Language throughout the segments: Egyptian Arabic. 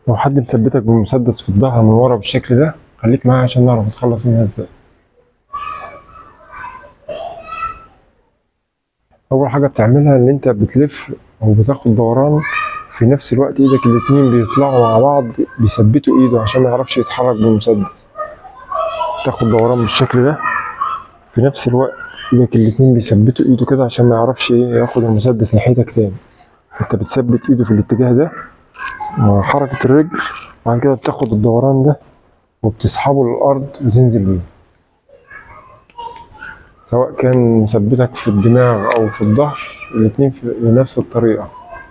لو حد مثبتك بالمسدس في الظهر من ورا بالشكل ده خليك معايا عشان نعرف نتخلص منها ازاي اول حاجه بتعملها ان انت بتلف او بتاخد دوران في نفس الوقت ايدك الاتنين بيطلعوا مع بعض بيثبتوا ايده عشان ما يعرفش يتحرك بالمسدس تاخد دوران بالشكل ده في نفس الوقت ايدك الاتنين بيثبتوا ايده كده عشان ما يعرفش ايه ياخد المسدس ناحيتك تاني انت بتثبت ايده في الاتجاه ده مع حركة الرجل بعد كده بتاخد الدوران ده وبتسحبه للأرض وتنزل بيه سواء كان مثبتك في الدماغ أو في الظهر الاتنين في بنفس الطريقة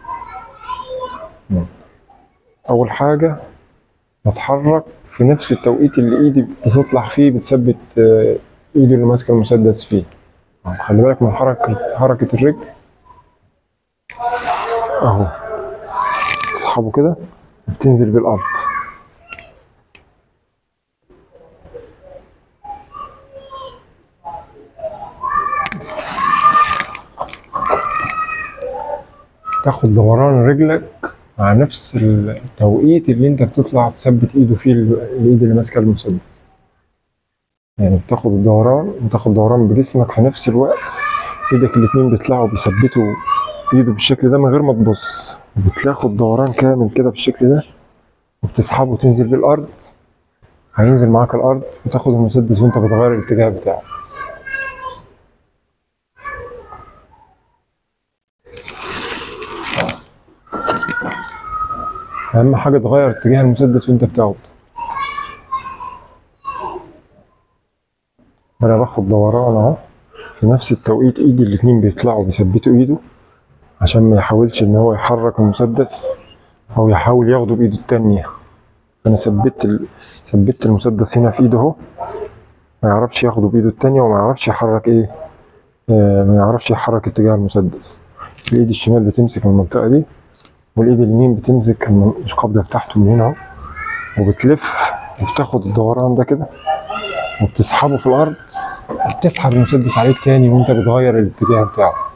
أول حاجة بتحرك في نفس التوقيت اللي إيدي بتطلع فيه بتثبت آه، إيدي اللي ماسكة المسدس فيه خلي بالك من حركة حركة الرجل أهو تسحبه كده بتنزل بالأرض تاخد دوران رجلك مع نفس التوقيت اللي انت بتطلع تثبت ايده فيه ال- الايد اللي ماسكه المسدس يعني بتاخد الدوران وتاخد دوران بجسمك في نفس الوقت ايدك الاتنين بيطلعوا بيثبتوا ايده بالشكل ده من غير ما تبص بتاخد دوران كامل كده بالشكل ده وبتسحبه وتنزل بيه الارض هينزل معاك الارض وتاخد المسدس وانت بتغير الاتجاه بتاعه اهم حاجه تغير اتجاه المسدس وانت بتاخده انا باخد دوران اهو في نفس التوقيت ايدي الاتنين بيطلعوا بيثبتوا ايده عشان ما يحاولش ان هو يحرك المسدس او يحاول ياخده بايده التانية انا ثبت ال... ثبت المسدس هنا في ايده اهو ما يعرفش ياخده بايده التانية وما يعرفش يحرك ايه آه ما يعرفش يحرك اتجاه المسدس الايد الشمال بتمسك من المنطقة دي والايد اليمين بتمسك الم- القبضة بتاعته من هنا اهو وبتلف وبتاخد الدوران ده كده وبتسحبه في الارض وبتسحب المسدس عليك تاني وانت بتغير الاتجاه بتاعه